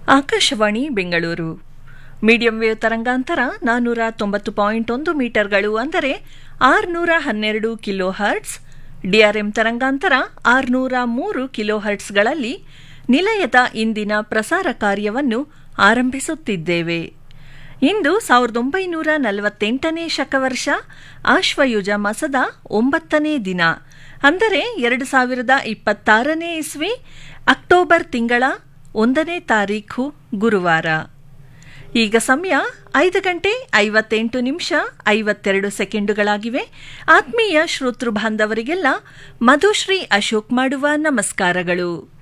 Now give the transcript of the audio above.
Akashvani Bengaluru medium wave ತರಂಗಾಂತರ ನಾನ್ನೂರ ತೊಂಬತ್ತು ಪಾಯಿಂಟ್ ಒಂದು ಮೀಟರ್ಗಳು ಅಂದರೆ ಆರುನೂರ ಹನ್ನೆರಡು ಕಿಲೋ ಹರ್ಟ್ಸ್ ಡಿಆರ್ಎಂ ತರಂಗಾಂತರ ಆರುನೂರ ಮೂರು ಕಿಲೋ ಹರ್ಟ್ಸ್ಗಳಲ್ಲಿ ನಿಲಯದ ಇಂದಿನ ಪ್ರಸಾರ ಕಾರ್ಯವನ್ನು ಆರಂಭಿಸುತ್ತಿದ್ದೇವೆ ಇಂದು ಸಾವಿರದ ಒಂಬೈನೂರ ನಲವತ್ತೆಂಟನೇ ಶಕವರ್ಷ ಆಶ್ವಯುಜ ಮಾಸದ ಒಂಬತ್ತನೇ ದಿನ ಅಂದರೆ ಎರಡು ಸಾವಿರದ ಇಪ್ಪತ್ತಾರನೇ ಇಸ್ವಿ ಅಕ್ಟೋಬರ್ ತಿಂಗಳ ಒಂದನೇ ತಾರೀಖು ಗುರುವಾರ ಈಗ ಸಮಯ ಐದು ಗಂಟೆ ಐವತ್ತೆಂಟು ನಿಮಿಷ ಐವತ್ತೆರಡು ಸೆಕೆಂಡುಗಳಾಗಿವೆ ಆತ್ಮೀಯ ಶ್ರೋತೃ ಬಾಂಧವರಿಗೆಲ್ಲ ಮಧುಶ್ರೀ ಅಶೋಕ್ ಮಾಡುವ ನಮಸ್ಕಾರಗಳು